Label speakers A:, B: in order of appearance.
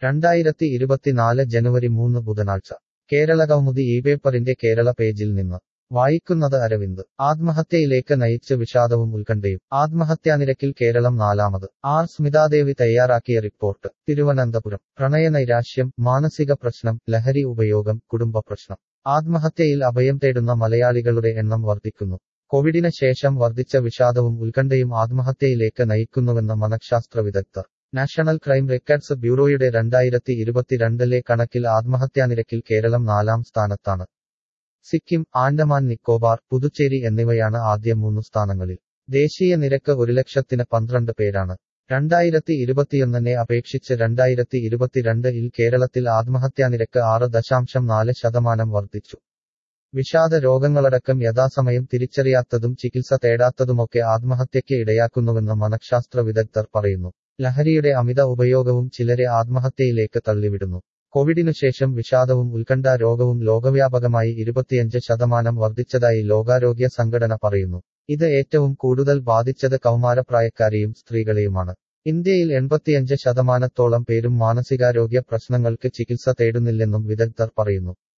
A: രണ്ടായിരത്തി ഇരുപത്തിനാല് ജനുവരി മൂന്ന് ബുധനാഴ്ച കേരളകൗമുദി ഈ പേപ്പറിന്റെ കേരള പേജിൽ നിന്ന് വായിക്കുന്നത് അരവിന്ദ് ആത്മഹത്യയിലേക്ക് നയിച്ച് വിഷാദവും ഉത്കണ്ഠയും ആത്മഹത്യാനിരക്കിൽ കേരളം നാലാമത് ആർ സ്മിതാദേവി തയ്യാറാക്കിയ റിപ്പോർട്ട് തിരുവനന്തപുരം പ്രണയനൈരാശ്യം മാനസിക പ്രശ്നം ലഹരി ഉപയോഗം കുടുംബ പ്രശ്നം ആത്മഹത്യയിൽ അഭയം തേടുന്ന മലയാളികളുടെ എണ്ണം വർദ്ധിക്കുന്നു കോവിഡിന് ശേഷം വർദ്ധിച്ച വിഷാദവും ഉത്കണ്ഠയും ആത്മഹത്യയിലേക്ക് നയിക്കുന്നുവെന്ന് മനഃശാസ്ത്ര വിദഗ്ധർ നാഷണൽ ക്രൈം റെക്കോർഡ്സ് ബ്യൂറോയുടെ രണ്ടായിരത്തി ഇരുപത്തിരണ്ടിലെ കണക്കിൽ ആത്മഹത്യാനിരക്കിൽ കേരളം നാലാം സ്ഥാനത്താണ് സിക്കിം ആൻഡമാൻ നിക്കോബാർ പുതുച്ചേരി എന്നിവയാണ് ആദ്യ മൂന്നു സ്ഥാനങ്ങളിൽ ദേശീയ നിരക്ക് ഒരു ലക്ഷത്തിന് പന്ത്രണ്ട് പേരാണ് രണ്ടായിരത്തി ഇരുപത്തിയൊന്നിനെ അപേക്ഷിച്ച് രണ്ടായിരത്തി ഇരുപത്തിരണ്ടിൽ കേരളത്തിൽ ആത്മഹത്യാനിരക്ക് ആറ് ദശാംശം നാല് ശതമാനം വർദ്ധിച്ചു വിഷാദ രോഗങ്ങളടക്കം യഥാസമയം തിരിച്ചറിയാത്തതും ചികിത്സ തേടാത്തതുമൊക്കെ ആത്മഹത്യയ്ക്ക് ഇടയാക്കുന്നുവെന്ന് മനഃശാസ്ത്ര വിദഗ്ധർ പറയുന്നു ലഹരിയുടെ അമിത ഉപയോഗവും ചിലരെ ആത്മഹത്യയിലേക്ക് തള്ളിവിടുന്നു കോവിഡിനു ശേഷം വിഷാദവും ഉത്കണ്ഠ രോഗവും ലോകവ്യാപകമായി ഇരുപത്തിയഞ്ച് ശതമാനം വർദ്ധിച്ചതായി ലോകാരോഗ്യ സംഘടന പറയുന്നു ഇത് ഏറ്റവും കൂടുതൽ ബാധിച്ചത് കൗമാരപ്രായക്കാരെയും സ്ത്രീകളെയുമാണ് ഇന്ത്യയിൽ എൺപത്തിയഞ്ച് ശതമാനത്തോളം പേരും മാനസികാരോഗ്യ പ്രശ്നങ്ങൾക്ക് ചികിത്സ തേടുന്നില്ലെന്നും വിദഗ്ധർ പറയുന്നു